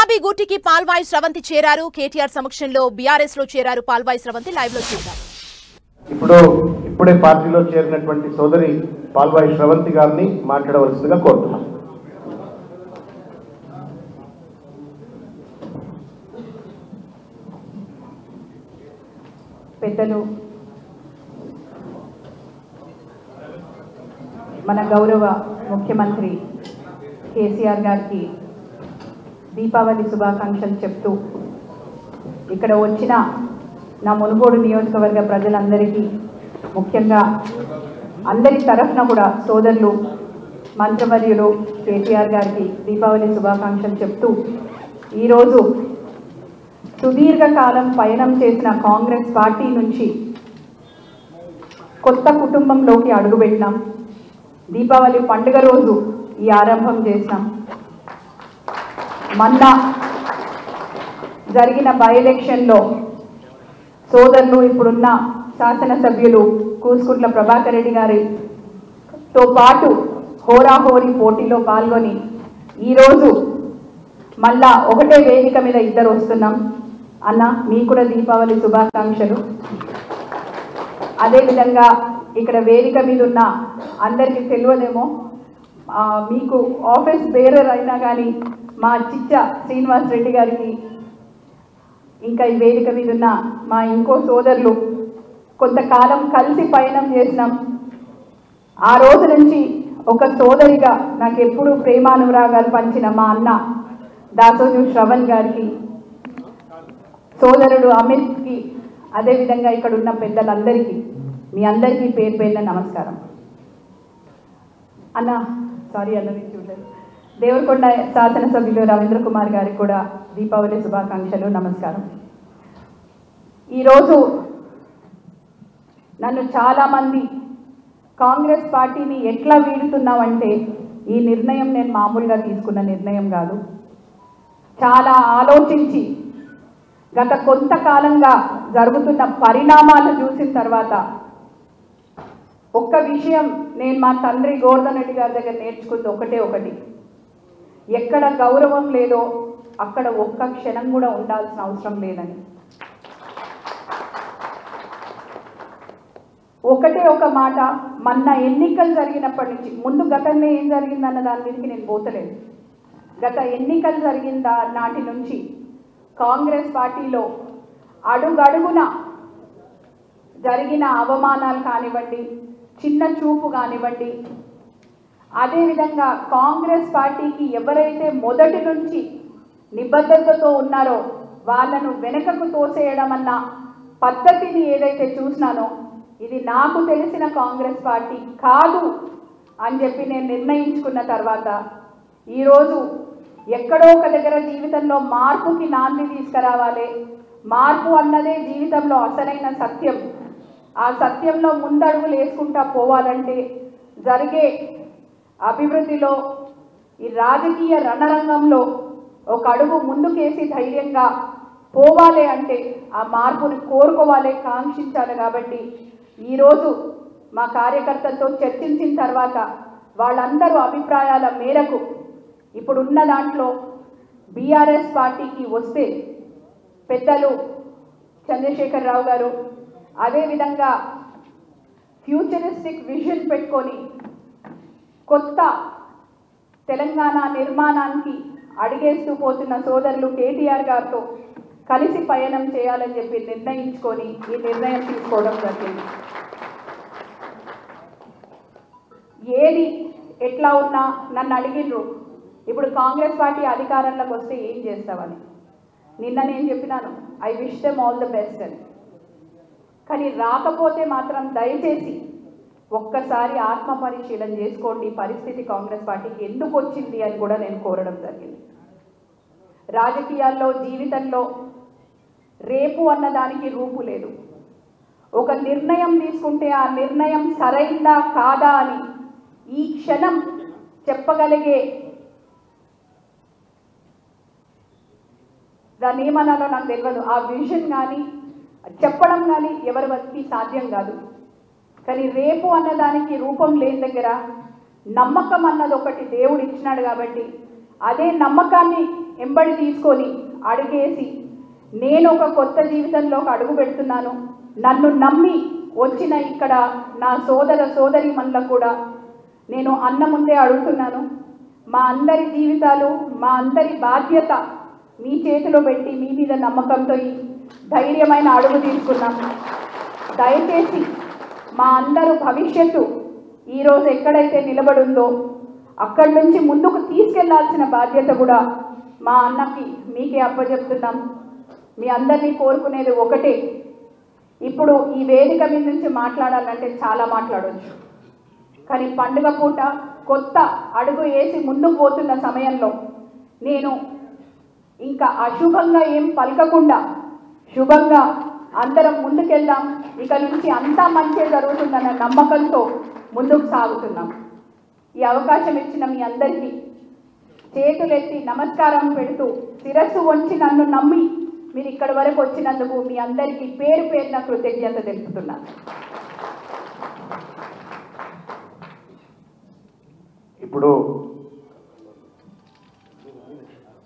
గులాబీ గూటికి పాల్వాయి స్రవంతి చేరారు కేటీఆర్ సమక్షంలో బీఆర్ఎస్ లో చేరారు పాల్వాయి స్రవంతి లైవ్ లో చూద్దాం ఇప్పుడు ఇప్పుడే పార్టీలో చేరినటువంటి సోదరి పాల్వాయి శ్రవంతి గారిని మాట్లాడవలసిందిగా కోరుతున్నాం పెద్దలు మన గౌరవ ముఖ్యమంత్రి కేసీఆర్ గారికి దీపావళి శుభాకాంక్షలు చెప్తూ ఇక్కడ వచ్చిన నా మునుగోడు నియోజకవర్గ ప్రజలందరికీ ముఖ్యంగా అందరి తరఫున కూడా సోదరులు మంత్రివర్యులు కేటీఆర్ గారికి దీపావళి శుభాకాంక్షలు చెప్తూ ఈరోజు సుదీర్ఘకాలం పయనం చేసిన కాంగ్రెస్ పార్టీ నుంచి కొత్త కుటుంబంలోకి అడుగుపెట్టినాం దీపావళి పండుగ రోజు ఈ ఆరంభం చేసినాం మొన్న జరిగిన బై ఎలక్షన్లో సోదరులు ఇప్పుడున్న శాసనసభ్యులు కూసుకుంట్ల ప్రభాకర్ రెడ్డి గారితో పాటు హోరాహోరీ పోటీలో పాల్గొని ఈరోజు మళ్ళా ఒకటే వేదిక మీద ఇద్దరు వస్తున్నాం అన్న మీకు కూడా దీపావళి శుభాకాంక్షలు అదేవిధంగా ఇక్కడ వేదిక మీద ఉన్న అందరికీ తెలియదేమో ఆ, మీకు ఆఫీస్ బేరర్ అయినా కానీ మా చిచ్చ శ్రీనివాస్ రెడ్డి గారికి ఇంకా ఈ వేదిక మీద ఉన్న మా ఇంకో సోదరులు కొంతకాలం కలిసి పయనం చేసినాం ఆ రోజు నుంచి ఒక సోదరిగా నాకు ఎప్పుడు ప్రేమానురాగాలు పంచిన మా అన్న దాసోజు శ్రవణ్ గారికి సోదరుడు అమిత్కి అదేవిధంగా ఇక్కడ ఉన్న పెద్దలందరికీ మీ అందరికీ పేరు పేరున నమస్కారం అన్న సారీ అన్నది చూడలేదు దేవరకొండ శాసనసభ్యులు రవీంద్ర కుమార్ గారికి కూడా దీపావళి శుభాకాంక్షలు నమస్కారం ఈరోజు నన్ను చాలామంది కాంగ్రెస్ పార్టీని ఎట్లా వీడుతున్నావంటే ఈ నిర్ణయం నేను మామూలుగా తీసుకున్న నిర్ణయం కాదు చాలా ఆలోచించి గత కొంతకాలంగా జరుగుతున్న పరిణామాలు చూసిన తర్వాత ఒక్క విషయం నేను మా తండ్రి గోవర్ధన్ రెడ్డి గారి దగ్గర నేర్చుకుంది ఒకటే ఒకటి ఎక్కడ గౌరవం లేదో అక్కడ ఒక్క క్షణం కూడా ఉండాల్సిన అవసరం లేదని ఒకటే ఒక మాట మొన్న ఎన్నికలు జరిగినప్పటి నుంచి ముందు గతంలో ఏం జరిగిందన్న దాని మీదకి నేను పోతలేదు గత ఎన్నికలు జరిగిన దా- నాటి నుంచి కాంగ్రెస్ పార్టీలో అడుగడుగున జరిగిన అవమానాలు కానివ్వండి చిన్న చూపు కానివ్వండి అదేవిధంగా కాంగ్రెస్ పార్టీకి ఎవరైతే మొదటి నుంచి నిబద్ధతతో ఉన్నారో వాళ్ళను వెనకకు తోసేయడం అన్న పద్ధతిని ఏదైతే చూసినానో ఇది నాకు తెలిసిన కాంగ్రెస్ పార్టీ కాదు అని చెప్పి నేను నిర్ణయించుకున్న తర్వాత ఈరోజు ఎక్కడో ఒక దగ్గర జీవితంలో మార్పుకి నాంది తీసుకురావాలి మార్పు అన్నదే జీవితంలో అసలైన సత్యం ఆ సత్యంలో ముందడుగులు వేసుకుంటా పోవాలంటే జరిగే అభివృద్ధిలో ఈ రాజకీయ రణరంగంలో ఒక అడుగు ముందుకేసి ధైర్యంగా పోవాలి అంటే ఆ మార్పుని కోరుకోవాలి కాంక్షించాలి కాబట్టి ఈరోజు మా కార్యకర్తలతో చర్చించిన తర్వాత వాళ్ళందరూ అభిప్రాయాల మేరకు ఇప్పుడున్న దాంట్లో బీఆర్ఎస్ పార్టీకి వస్తే పెద్దలు చంద్రశేఖర్ రావు గారు అదేవిధంగా ఫ్యూచరిస్టిక్ విజన్ పెట్టుకొని కొత్త తెలంగాణ నిర్మాణానికి అడిగేస్తూ పోతున్న సోదరులు కేటీఆర్ గారితో కలిసి పయనం చేయాలని చెప్పి నిర్ణయించుకొని ఈ నిర్ణయం తీసుకోవడం జరిగింది ఏది ఎట్లా ఉన్నా నన్ను అడిగిండ్రు ఇప్పుడు కాంగ్రెస్ పార్టీ అధికారంలోకి వస్తే ఏం చేస్తావని నిన్న నేను చెప్పినాను I wish them all the best అని కానీ రాకపోతే మాత్రం దయచేసి ఒక్కసారి ఆత్మ పరిశీలన చేసుకోండి ఈ పరిస్థితి కాంగ్రెస్ పార్టీకి ఎందుకు వచ్చింది అని కూడా నేను కోరడం జరిగింది రాజకీయాల్లో జీవితంలో రేపు అన్నదానికి రూపు లేదు ఒక నిర్ణయం తీసుకుంటే ఆ నిర్ణయం సరైందా కాదా అని ఈ క్షణం చెప్పగలిగే దాన్ని ఏమనాలో నాకు తెలియదు ఆ విజన్ కానీ చెప్పడం కానీ ఎవరి వరకు సాధ్యం కాదు కానీ రేపు అన్నదానికి రూపం లేని దగ్గర నమ్మకం అన్నది ఒకటి దేవుడు ఇచ్చినాడు కాబట్టి అదే నమ్మకాన్ని ఎంబడి తీసుకొని అడుగేసి నేను ఒక కొత్త జీవితంలోకి అడుగు పెడుతున్నాను నన్ను నమ్మి వచ్చిన ఇక్కడ నా సోదర సోదరి కూడా నేను అన్న ముందే అడుగుతున్నాను మా అందరి జీవితాలు మా అందరి బాధ్యత మీ చేతిలో పెట్టి మీ మీద నమ్మకంతో ఈ ధైర్యమైన అడుగు తీసుకున్నాం దయచేసి మా అందరూ భవిష్యత్తు ఈరోజు ఎక్కడైతే నిలబడుందో అక్కడి నుంచి ముందుకు తీసుకెళ్లాల్సిన బాధ్యత కూడా మా అన్నకి మీకే అప్పచెప్తున్నాం మీ అందరినీ కోరుకునేది ఒకటే ఇప్పుడు ఈ వేదిక మీద నుంచి మాట్లాడాలంటే చాలా మాట్లాడవచ్చు కానీ పండుగ పూట కొత్త అడుగు వేసి ముందుకు పోతున్న సమయంలో నేను ఇంకా అశుభంగా ఏం పలకకుండా శుభంగా అందరం ముందుకెళ్దాం ఇక నుంచి అంతా మంచి జరుగుతుందన్న నమ్మకంతో ముందుకు సాగుతున్నాం ఈ అవకాశం ఇచ్చిన మీ అందరికీ చేతులెత్తి నమస్కారం పెడుతూ శిరస్సు వంచి నన్ను నమ్మి మీరు ఇక్కడి వరకు వచ్చినందుకు మీ అందరికీ పేరు పేరున కృతజ్ఞత తెలుపుతున్నాను ఇప్పుడు